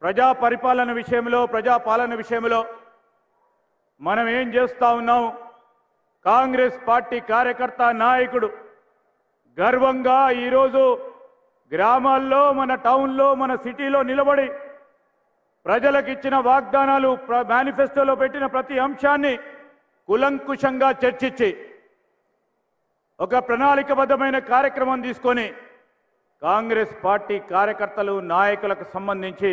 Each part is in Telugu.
ప్రజా పరిపాలన విషయంలో ప్రజా పాలన విషయంలో మనం ఏం చేస్తా ఉన్నాం కాంగ్రెస్ పార్టీ కార్యకర్త నాయకుడు గర్వంగా ఈరోజు గ్రామాల్లో మన టౌన్లో మన సిటీలో నిలబడి ప్రజలకు ఇచ్చిన వాగ్దానాలు ప్ర- మేనిఫెస్టోలో పెట్టిన ప్రతి అంశాన్ని కులంకుశంగా చర్చించి ఒక ప్రణాళికబద్ధమైన కార్యక్రమం తీసుకొని కాంగ్రెస్ పార్టీ కార్యకర్తలు నాయకులకు సంబంధించి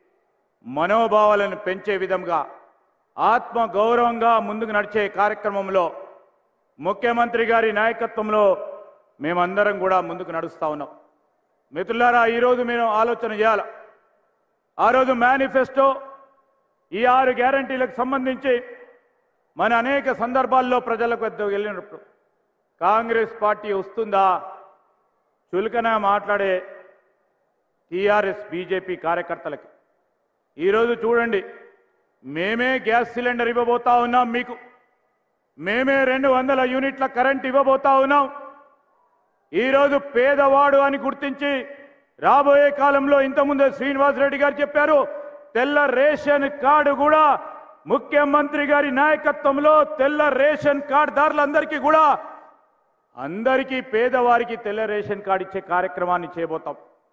మనోభావాలను పెంచే విధంగా ఆత్మ గౌరవంగా ముందుకు నడిచే కార్యక్రమంలో ముఖ్యమంత్రి గారి నాయకత్వంలో మేమందరం కూడా ముందుకు నడుస్తా ఉన్నాం మిత్రులారా ఈరోజు మేము ఆలోచన చేయాలి ఆ రోజు మేనిఫెస్టో ఈ ఆరు గ్యారంటీలకు సంబంధించి మన అనేక సందర్భాల్లో ప్రజలకు వద్దకు వెళ్ళినప్పుడు కాంగ్రెస్ పార్టీ వస్తుందా చులకన మాట్లాడే టీఆర్ఎస్ బీజేపీ కార్యకర్తలకి ఈరోజు చూడండి మేమే గ్యాస్ సిలిండర్ ఇవ్వబోతా ఉన్నాం మీకు మేమే రెండు వందల యూనిట్ల కరెంట్ ఇవ్వబోతా ఉన్నాం ఈరోజు పేదవాడు అని గుర్తించి రాబోయే కాలంలో ఇంతకుముందే శ్రీనివాస్ రెడ్డి గారు చెప్పారు తెల్ల రేషన్ కార్డు కూడా ముఖ్యమంత్రి గారి నాయకత్వంలో తెల్ల రేషన్ కార్డుదారులందరికీ కూడా అందరికీ పేదవారికి తెల్ల రేషన్ కార్డు ఇచ్చే కార్యక్రమాన్ని చేయబోతాం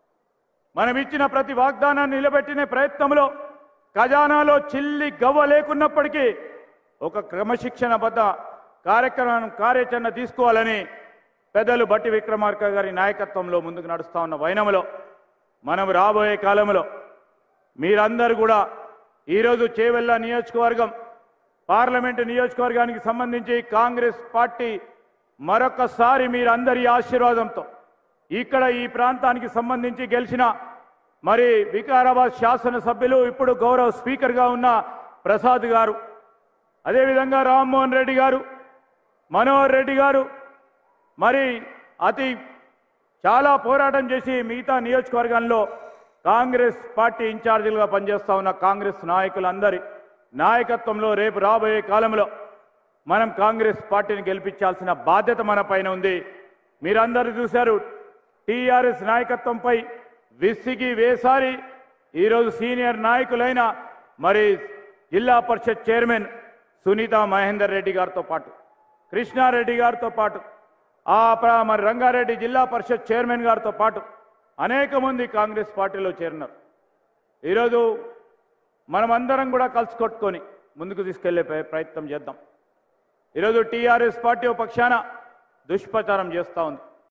మనం ఇచ్చిన ప్రతి వాగ్దానాన్ని నిలబెట్టిన ప్రయత్నంలో ఖజానాలో చిల్లి గవ్వ లేకున్నప్పటికీ ఒక క్రమశిక్షణబద్ధ కార్యక్రమం కార్యాచరణ తీసుకోవాలని పెద్దలు బట్టి విక్రమార్క గారి నాయకత్వంలో ముందుకు నడుస్తా ఉన్న వైనంలో మనం రాబోయే కాలంలో మీరందరూ కూడా ఈరోజు చేవెళ్ళ నియోజకవర్గం పార్లమెంటు నియోజకవర్గానికి సంబంధించి కాంగ్రెస్ పార్టీ మరొకసారి మీరందరి ఆశీర్వాదంతో ఇక్కడ ఈ ప్రాంతానికి సంబంధించి గెలిచిన మరి వికారాబాద్ శాసనసభ్యులు ఇప్పుడు గౌరవ స్పీకర్గా ఉన్న ప్రసాద్ గారు అదేవిధంగా రామ్మోహన్ రెడ్డి గారు మనోహర్ రెడ్డి గారు మరి అతి చాలా పోరాటం చేసి మిగతా నియోజకవర్గాల్లో కాంగ్రెస్ పార్టీ ఇన్ఛార్జీలుగా పనిచేస్తా ఉన్న కాంగ్రెస్ నాయకులందరి నాయకత్వంలో రేపు రాబోయే కాలంలో మనం కాంగ్రెస్ పార్టీని గెలిపించాల్సిన బాధ్యత మన పైన ఉంది మీరందరూ చూశారు టీఆర్ఎస్ నాయకత్వంపై విసిగి వేసారి ఈరోజు సీనియర్ నాయకులైన మరి జిల్లా పరిషత్ చైర్మన్ సునీత మహేందర్ రెడ్డి గారితో పాటు కృష్ణారెడ్డి గారితో పాటు ఆ ప్ర- మరి రంగారెడ్డి జిల్లా పరిషత్ చైర్మన్ గారితో పాటు అనేక మంది కాంగ్రెస్ పార్టీలో చేరినారు ఈరోజు మనమందరం కూడా కలిసి కొట్టుకొని ముందుకు తీసుకెళ్లే ప్రయ- ప్రయత్నం చేద్దాం ఈరోజు టీఆర్ఎస్ పార్టీ ఓ పక్షాన దుష్ప్రచారం చేస్తూ ఉంది